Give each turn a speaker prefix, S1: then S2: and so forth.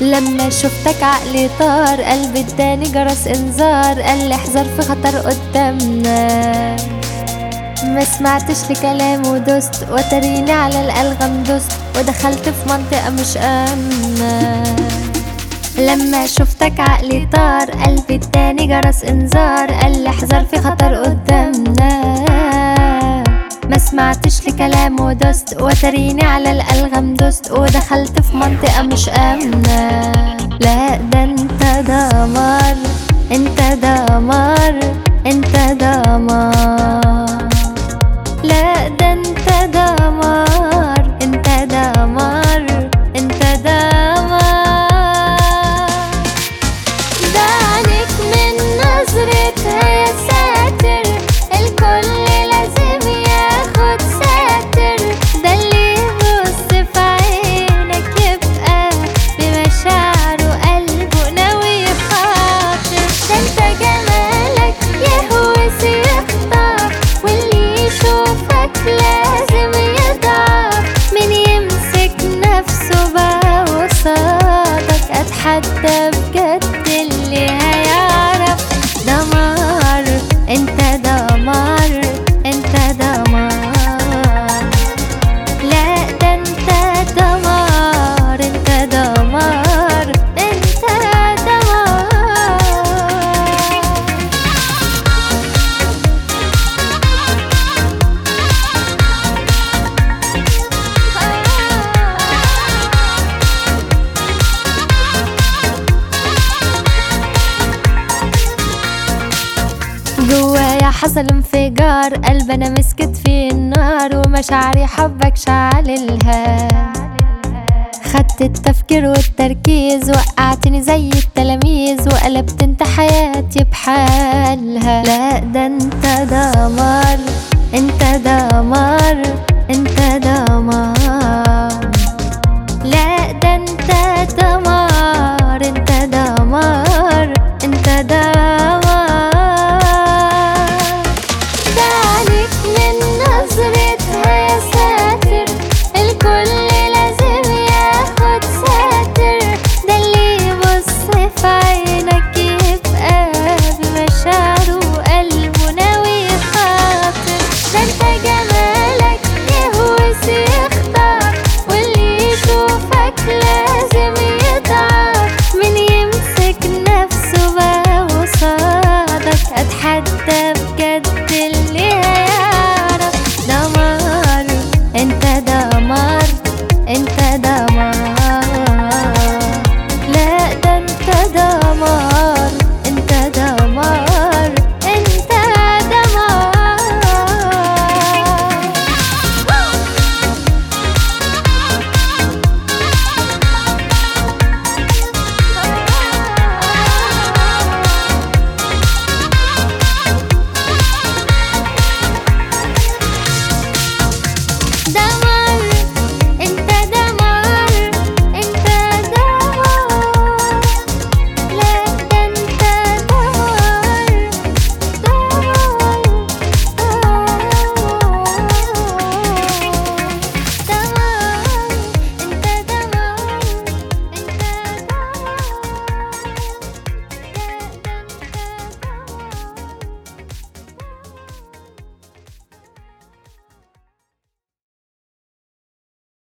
S1: لما شفتك عقلي طار قلبي اداني جرس انذار قال لي احذر في خطر قدامنا ما سمعتش لكلامه ودست وتريني على الألغام دست ودخلت في منطقة مش آمنة لما شفتك عقلي طار قلبي اداني جرس انذار قال لي احذر في خطر قدامنا ما سمعتش لكلامه ودست وتريني على الألغام دست ودخلت في منطقة مش آمنة لا ده انت دمار انت دمار انت دمار لا ده انت دمار انت دمار انت دمار ده عليك من نظرتها يا ساتر الكل لازم ياخد ساتر ده اللي يبص في عينك يبقى بمشاعره قلبه ناوي يخاطر ده انت جمالك يهوس يخطف واللي يشوفك لازم يضعف من يمسك نفسه بقى وصادك اتحدى بجد اللي هيعرف دمار انت دمار انت دمار لا ده انت دمار انت دمار انت دمار جوايا حصل انفجار قلب انا مسكت في النار ومشاعري حبك شعللها خدت التفكير والتركيز وقعتني زي التلاميذ وقلبت انت حياتي بحالها لا ده انت دمار انت دمار انت دمار لا ده انت